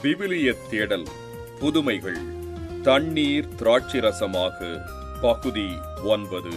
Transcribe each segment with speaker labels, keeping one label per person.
Speaker 1: விவிலிய தேடல் புதுமைகள் தண்ணீர் திராட்சை ரசமாக பகுதி ஒன்பது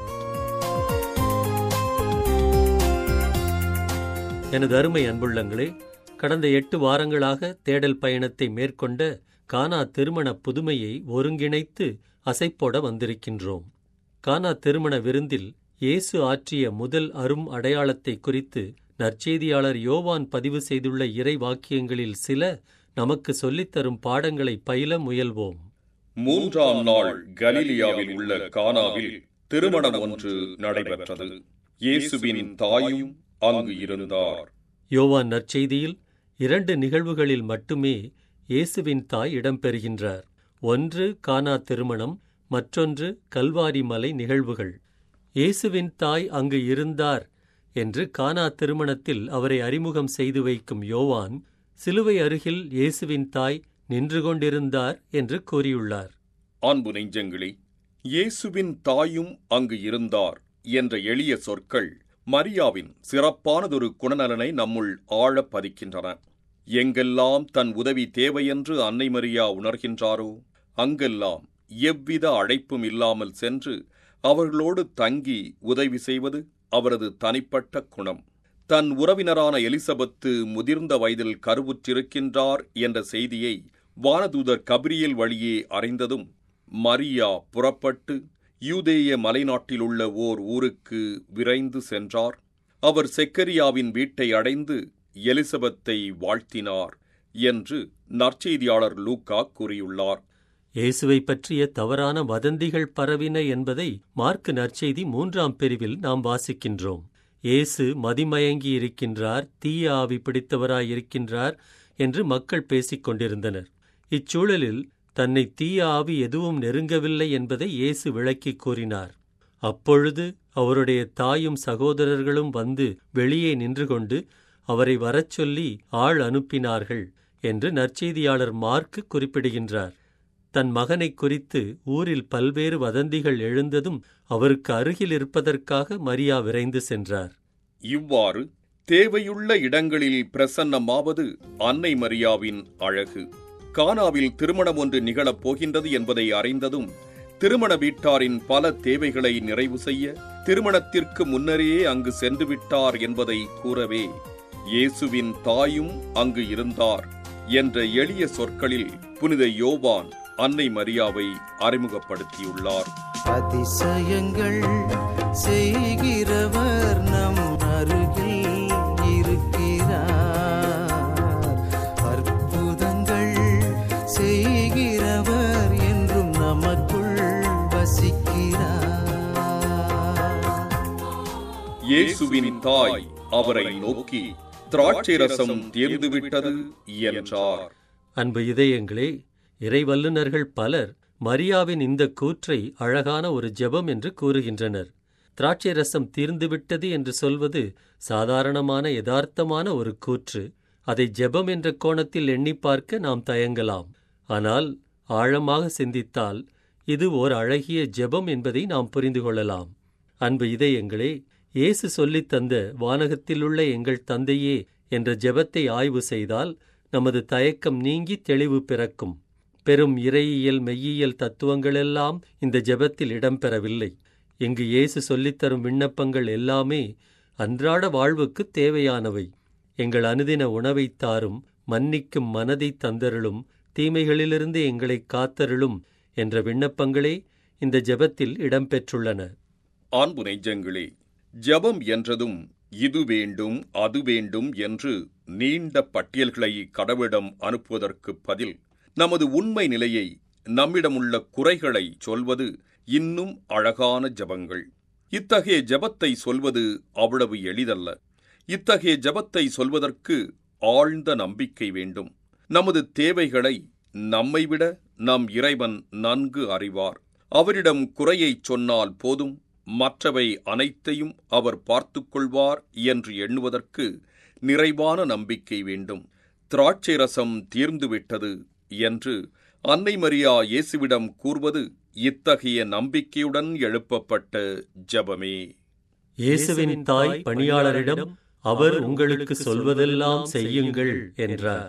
Speaker 2: எனது அருமை அன்புள்ளங்களே கடந்த எட்டு வாரங்களாக தேடல் பயணத்தை மேற்கொண்ட கானா திருமண புதுமையை ஒருங்கிணைத்து அசைப்போட வந்திருக்கின்றோம் கானா திருமண விருந்தில் இயேசு ஆற்றிய முதல் அரும் அடையாளத்தை குறித்து நற்செய்தியாளர் யோவான் பதிவு செய்துள்ள இறை வாக்கியங்களில் சில நமக்கு சொல்லித்தரும் பாடங்களை பயில முயல்வோம்
Speaker 1: மூன்றாம் நாள் கலிலியாவில் உள்ள கானாவில் திருமணம் ஒன்று நடைபெற்றது இயேசுவின் தாயும் அங்கு இருந்தார்
Speaker 2: யோவான் நற்செய்தியில் இரண்டு நிகழ்வுகளில் மட்டுமே இயேசுவின் தாய் இடம்பெறுகின்றார் ஒன்று கானா திருமணம் மற்றொன்று கல்வாரி மலை நிகழ்வுகள் இயேசுவின் தாய் அங்கு இருந்தார் என்று கானா திருமணத்தில் அவரை அறிமுகம் செய்து வைக்கும் யோவான் சிலுவை அருகில் இயேசுவின் தாய் நின்று கொண்டிருந்தார் என்று கூறியுள்ளார்
Speaker 1: அன்பு நெஞ்சங்களே இயேசுவின் தாயும் அங்கு இருந்தார் என்ற எளிய சொற்கள் மரியாவின் சிறப்பானதொரு குணநலனை நம்முள் ஆழப் பதிக்கின்றன எங்கெல்லாம் தன் உதவி தேவையென்று அன்னை மரியா உணர்கின்றாரோ அங்கெல்லாம் எவ்வித அழைப்பும் இல்லாமல் சென்று அவர்களோடு தங்கி உதவி செய்வது அவரது தனிப்பட்ட குணம் தன் உறவினரான எலிசபெத்து முதிர்ந்த வயதில் கருவுற்றிருக்கின்றார் என்ற செய்தியை வானதூதர் கபிரியல் வழியே அறிந்ததும் மரியா புறப்பட்டு யூதேய மலைநாட்டிலுள்ள ஓர் ஊருக்கு விரைந்து சென்றார் அவர் செக்கரியாவின் வீட்டை அடைந்து எலிசபெத்தை வாழ்த்தினார் என்று நற்செய்தியாளர் லூக்கா கூறியுள்ளார்
Speaker 2: இயேசுவை பற்றிய தவறான வதந்திகள் பரவின என்பதை மார்க்கு நற்செய்தி மூன்றாம் பிரிவில் நாம் வாசிக்கின்றோம் இயேசு மதிமயங்கி இருக்கின்றார் தீய ஆவி பிடித்தவராய் இருக்கின்றார் என்று மக்கள் பேசிக் கொண்டிருந்தனர் இச்சூழலில் தன்னை தீய ஆவி எதுவும் நெருங்கவில்லை என்பதை இயேசு விளக்கிக் கூறினார் அப்பொழுது அவருடைய தாயும் சகோதரர்களும் வந்து வெளியே நின்று கொண்டு அவரை வரச் சொல்லி ஆள் அனுப்பினார்கள் என்று நற்செய்தியாளர் மார்க்கு குறிப்பிடுகின்றார் தன் மகனைக் குறித்து ஊரில் பல்வேறு வதந்திகள் எழுந்ததும் அவருக்கு அருகில் இருப்பதற்காக மரியா விரைந்து சென்றார்
Speaker 1: இவ்வாறு தேவையுள்ள இடங்களில் பிரசன்னமாவது அன்னை மரியாவின் அழகு கானாவில் திருமணம் ஒன்று நிகழப் போகின்றது என்பதை அறிந்ததும் திருமண வீட்டாரின் பல தேவைகளை நிறைவு செய்ய திருமணத்திற்கு முன்னரே அங்கு சென்று விட்டார் என்பதை கூறவே இயேசுவின் தாயும் அங்கு இருந்தார் என்ற எளிய சொற்களில் புனித யோவான் அன்னை மரியாவை அறிமுகப்படுத்தியுள்ளார்
Speaker 3: அதிசயங்கள் செய்கிறவர் நம் அருகில் இருக்கிறார் அற்புதங்கள் செய்கிறவர் என்றும் நமக்குள் வசிக்கிறார்
Speaker 1: இயேசுவின் தாய் அவரை நோக்கி திராட்சை ரசம் தீர்ந்துவிட்டது என்றார்
Speaker 2: அன்பு இதயங்களே இறைவல்லுநர்கள் பலர் மரியாவின் இந்த கூற்றை அழகான ஒரு ஜெபம் என்று கூறுகின்றனர் திராட்சை ரசம் தீர்ந்துவிட்டது என்று சொல்வது சாதாரணமான யதார்த்தமான ஒரு கூற்று அதை ஜெபம் என்ற கோணத்தில் எண்ணி பார்க்க நாம் தயங்கலாம் ஆனால் ஆழமாக சிந்தித்தால் இது ஓர் அழகிய ஜெபம் என்பதை நாம் புரிந்து கொள்ளலாம் அன்பு இதயங்களே இயேசு சொல்லித் தந்த வானகத்திலுள்ள எங்கள் தந்தையே என்ற ஜெபத்தை ஆய்வு செய்தால் நமது தயக்கம் நீங்கி தெளிவு பிறக்கும் பெரும் இறையியல் மெய்யியல் தத்துவங்களெல்லாம் இந்த ஜெபத்தில் இடம்பெறவில்லை இங்கு இயேசு சொல்லித்தரும் விண்ணப்பங்கள் எல்லாமே அன்றாட வாழ்வுக்கு தேவையானவை எங்கள் அனுதின உணவைத் தாரும் மன்னிக்கும் மனதை தந்தருளும் தீமைகளிலிருந்து எங்களை காத்தருளும் என்ற விண்ணப்பங்களே இந்த ஜெபத்தில் இடம்பெற்றுள்ளன
Speaker 1: அன்பு நெஞ்சங்களே ஜெபம் என்றதும் இது வேண்டும் அது வேண்டும் என்று நீண்ட பட்டியல்களை கடவுளிடம் அனுப்புவதற்கு பதில் நமது உண்மை நிலையை நம்மிடமுள்ள குறைகளை சொல்வது இன்னும் அழகான ஜெபங்கள் இத்தகைய ஜெபத்தை சொல்வது அவ்வளவு எளிதல்ல இத்தகைய ஜெபத்தை சொல்வதற்கு ஆழ்ந்த நம்பிக்கை வேண்டும் நமது தேவைகளை நம்மை விட நம் இறைவன் நன்கு அறிவார் அவரிடம் குறையைச் சொன்னால் போதும் மற்றவை அனைத்தையும் அவர் பார்த்துக் கொள்வார் என்று எண்ணுவதற்கு நிறைவான நம்பிக்கை வேண்டும் திராட்சை ரசம் தீர்ந்துவிட்டது என்று அன்னை மரியா இயேசுவிடம் கூறுவது இத்தகைய நம்பிக்கையுடன் எழுப்பப்பட்ட ஜெபமே
Speaker 2: இயேசுவின் தாய் பணியாளரிடம் அவர் உங்களுக்கு சொல்வதெல்லாம் செய்யுங்கள் என்றார்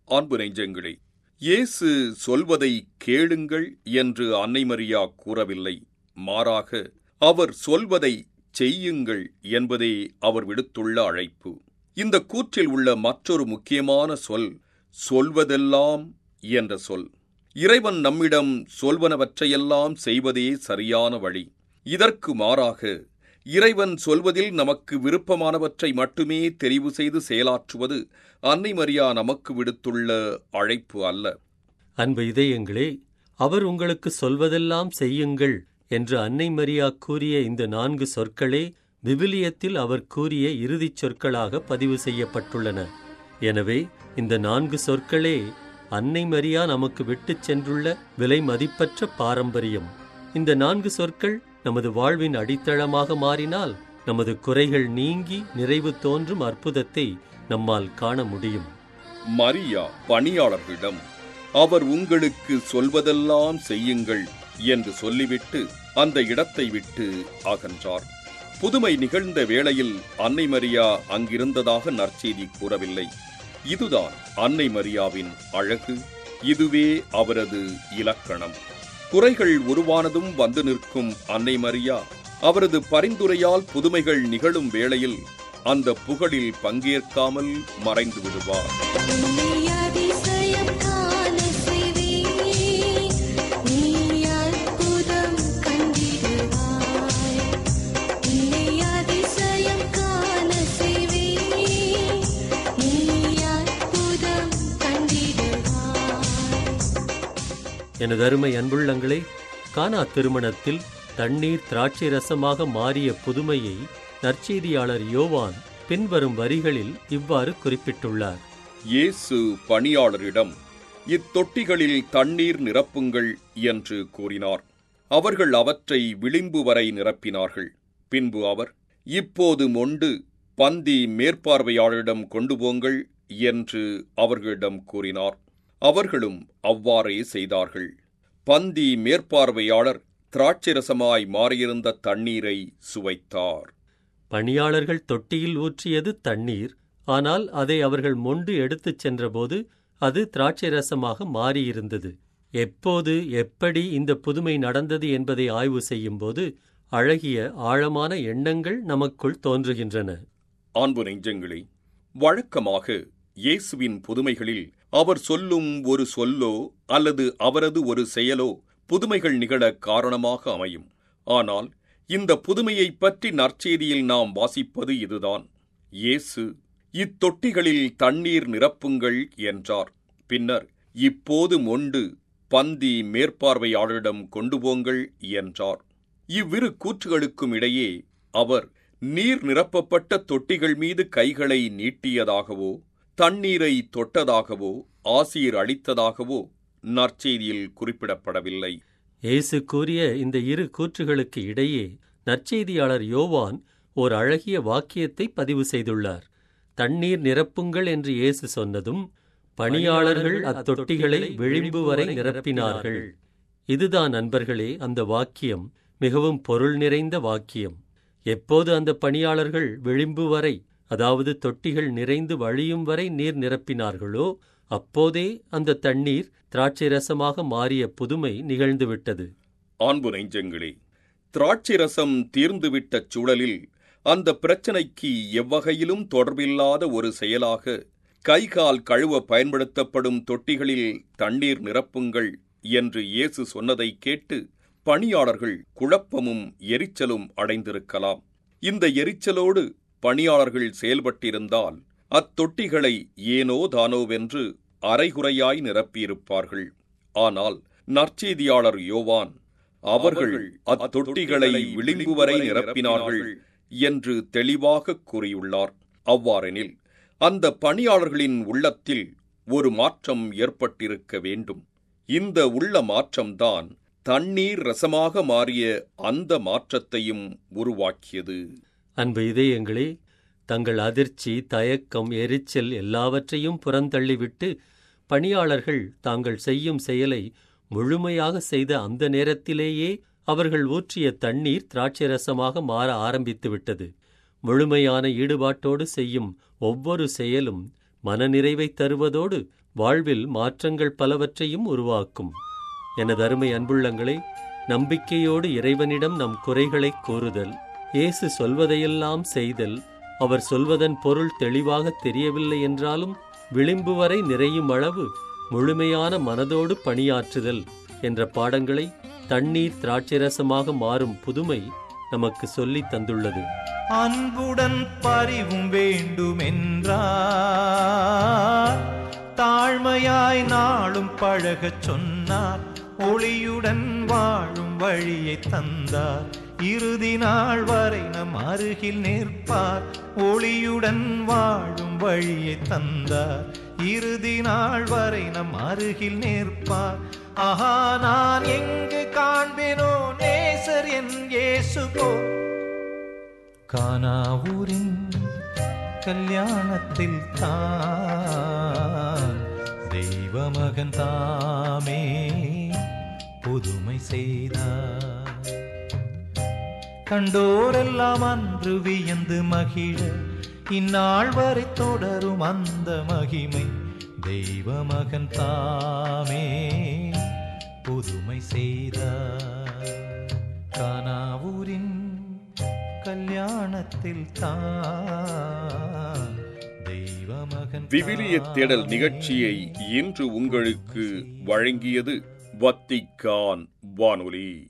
Speaker 1: அன்பு நெஞ்சங்களே இயேசு சொல்வதை கேளுங்கள் என்று அன்னை மரியா கூறவில்லை மாறாக அவர் சொல்வதை செய்யுங்கள் என்பதே அவர் விடுத்துள்ள அழைப்பு இந்த கூற்றில் உள்ள மற்றொரு முக்கியமான சொல் சொல்வதெல்லாம் என்ற சொல் இறைவன் நம்மிடம் சொல்வனவற்றையெல்லாம் செய்வதே சரியான வழி இதற்கு மாறாக இறைவன் சொல்வதில் நமக்கு விருப்பமானவற்றை மட்டுமே தெரிவு செய்து செயலாற்றுவது அன்னை மரியா நமக்கு விடுத்துள்ள அழைப்பு அல்ல
Speaker 2: அன்பு இதயங்களே அவர் உங்களுக்கு சொல்வதெல்லாம் செய்யுங்கள் என்று அன்னை மரியா கூறிய இந்த நான்கு சொற்களே விவிலியத்தில் அவர் கூறிய இறுதிச் சொற்களாக பதிவு செய்யப்பட்டுள்ளன எனவே இந்த நான்கு சொற்களே அன்னை மரியா நமக்கு விட்டுச் சென்றுள்ள விலை மதிப்பற்ற பாரம்பரியம் இந்த நான்கு சொற்கள் நமது வாழ்வின் அடித்தளமாக மாறினால் நமது குறைகள் நீங்கி நிறைவு தோன்றும் அற்புதத்தை நம்மால் காண முடியும்
Speaker 1: மரியா பணியாளர்களிடம் அவர் உங்களுக்கு சொல்வதெல்லாம் செய்யுங்கள் என்று சொல்லிவிட்டு அந்த இடத்தை விட்டு அகன்றார் புதுமை நிகழ்ந்த வேளையில் அன்னை மரியா அங்கிருந்ததாக நற்செய்தி கூறவில்லை இதுதான் அன்னை மரியாவின் அழகு இதுவே அவரது இலக்கணம் குறைகள் உருவானதும் வந்து நிற்கும் அன்னை மரியா அவரது பரிந்துரையால் புதுமைகள் நிகழும் வேளையில் அந்த புகழில் பங்கேற்காமல் மறைந்து விடுவார்
Speaker 4: உன்னை அதிசயம் காண செய்வேன். நீ அற்புதம் கண்டிடுவாய். உன்னை அதிசயம் காண செய்வேன். நீ அற்புதம் கண்டிடுவாய்.
Speaker 2: எனது அருமை அன்புள்ளங்களே கானா திருமணத்தில் தண்ணீர் திராட்சை ரசமாக மாறிய புதுமையை நற்செய்தியாளர் யோவான் பின்வரும் வரிகளில் இவ்வாறு குறிப்பிட்டுள்ளார்
Speaker 1: இயேசு பணியாளரிடம் இத்தொட்டிகளில் தண்ணீர் நிரப்புங்கள் என்று கூறினார் அவர்கள் அவற்றை விளிம்பு வரை நிரப்பினார்கள் பின்பு அவர் இப்போது மொண்டு பந்தி மேற்பார்வையாளரிடம் கொண்டு போங்கள் என்று அவர்களிடம் கூறினார் அவர்களும் அவ்வாறே செய்தார்கள் பந்தி மேற்பார்வையாளர் திராட்சரசமாய் மாறியிருந்த தண்ணீரை சுவைத்தார்
Speaker 2: பணியாளர்கள் தொட்டியில் ஊற்றியது தண்ணீர் ஆனால் அதை அவர்கள் மொண்டு எடுத்துச் சென்றபோது அது திராட்சை ரசமாக மாறியிருந்தது எப்போது எப்படி இந்த புதுமை நடந்தது என்பதை ஆய்வு செய்யும்போது அழகிய ஆழமான எண்ணங்கள் நமக்குள் தோன்றுகின்றன
Speaker 1: அன்பு நெஞ்சங்களே வழக்கமாக இயேசுவின் புதுமைகளில் அவர் சொல்லும் ஒரு சொல்லோ அல்லது அவரது ஒரு செயலோ புதுமைகள் நிகழ காரணமாக அமையும் ஆனால் இந்த புதுமையைப் பற்றி நற்செய்தியில் நாம் வாசிப்பது இதுதான் இயேசு இத்தொட்டிகளில் தண்ணீர் நிரப்புங்கள் என்றார் பின்னர் இப்போது மொண்டு பந்தி மேற்பார்வையாளரிடம் கொண்டு போங்கள் என்றார் இவ்விரு கூற்றுகளுக்கும் இடையே அவர் நீர் நிரப்பப்பட்ட தொட்டிகள் மீது கைகளை நீட்டியதாகவோ தண்ணீரை தொட்டதாகவோ ஆசீர் அளித்ததாகவோ நற்செய்தியில் குறிப்பிடப்படவில்லை
Speaker 2: இயேசு கூறிய இந்த இரு கூற்றுகளுக்கு இடையே நற்செய்தியாளர் யோவான் ஓர் அழகிய வாக்கியத்தை பதிவு செய்துள்ளார் தண்ணீர் நிரப்புங்கள் என்று இயேசு சொன்னதும் பணியாளர்கள் அத்தொட்டிகளை விளிம்பு வரை நிரப்பினார்கள் இதுதான் நண்பர்களே அந்த வாக்கியம் மிகவும் பொருள் நிறைந்த வாக்கியம் எப்போது அந்த பணியாளர்கள் விளிம்பு வரை அதாவது தொட்டிகள் நிறைந்து வழியும் வரை நீர் நிரப்பினார்களோ அப்போதே அந்த தண்ணீர் திராட்சை ரசமாக மாறிய புதுமை நிகழ்ந்துவிட்டது
Speaker 1: அன்பு நெஞ்சங்களே திராட்சை ரசம் தீர்ந்துவிட்ட சூழலில் அந்த பிரச்சனைக்கு எவ்வகையிலும் தொடர்பில்லாத ஒரு செயலாக கை கால் கழுவ பயன்படுத்தப்படும் தொட்டிகளில் தண்ணீர் நிரப்புங்கள் என்று இயேசு சொன்னதைக் கேட்டு பணியாளர்கள் குழப்பமும் எரிச்சலும் அடைந்திருக்கலாம் இந்த எரிச்சலோடு பணியாளர்கள் செயல்பட்டிருந்தால் அத்தொட்டிகளை ஏனோ தானோவென்று அரைகுறையாய் நிரப்பியிருப்பார்கள் ஆனால் நற்செய்தியாளர் யோவான் அவர்கள் அத்தொட்டிகளை விளிம்பு வரை நிரப்பினார்கள் என்று தெளிவாக கூறியுள்ளார் அவ்வாறெனில் அந்த பணியாளர்களின் உள்ளத்தில் ஒரு மாற்றம் ஏற்பட்டிருக்க வேண்டும் இந்த உள்ள மாற்றம்தான் தண்ணீர் ரசமாக மாறிய அந்த மாற்றத்தையும் உருவாக்கியது
Speaker 2: அன்பு இதயங்களே தங்கள் அதிர்ச்சி தயக்கம் எரிச்சல் எல்லாவற்றையும் புறந்தள்ளிவிட்டு பணியாளர்கள் தாங்கள் செய்யும் செயலை முழுமையாக செய்த அந்த நேரத்திலேயே அவர்கள் ஊற்றிய தண்ணீர் திராட்சரசமாக மாற ஆரம்பித்துவிட்டது முழுமையான ஈடுபாட்டோடு செய்யும் ஒவ்வொரு செயலும் மனநிறைவை தருவதோடு வாழ்வில் மாற்றங்கள் பலவற்றையும் உருவாக்கும் எனது அருமை அன்புள்ளங்களே நம்பிக்கையோடு இறைவனிடம் நம் குறைகளைக் கூறுதல் இயேசு சொல்வதையெல்லாம் செய்தல் அவர் சொல்வதன் பொருள் தெளிவாக தெரியவில்லை என்றாலும் விளிம்பு வரை நிறையும் அளவு முழுமையான மனதோடு பணியாற்றுதல் என்ற பாடங்களை தண்ணீர் திராட்சரசமாக மாறும் புதுமை நமக்கு சொல்லித் தந்துள்ளது
Speaker 3: அன்புடன் பரிவும் வேண்டுமென்றார் தாழ்மையாய் நாளும் பழகச் சொன்னார் ஒளியுடன் வாழும் வழியை தந்தார் இறுதி நாள் வரை நம் அருகில் நிற்பார் ஒளியுடன் வாழும் வழியை தந்தார் இறுதி நாள் வரை நம் அருகில் நிற்பார் ஆஹா நான் எங்கு காண்பேனோ நேசர் என் இயேசு போல் கானாவூரின் கல்யாணத்தில் தான் தெய்வமகன் தாமே புதுமை செய்தார் கண்டோரெல்லாம் அன்று வியந்து மகிழ இந்நாள் வரை தொடரும் அந்த மகிமை தெய்வமகன் தாமே புதுமை செய்தார் கானாவூரின் கல்யாணத்தில் தான் தெய்வமகன்
Speaker 1: விவிலிய தேடல் நிகழ்ச்சியை இன்று உங்களுக்கு வழங்கியது வத்திக்கான் வானொலி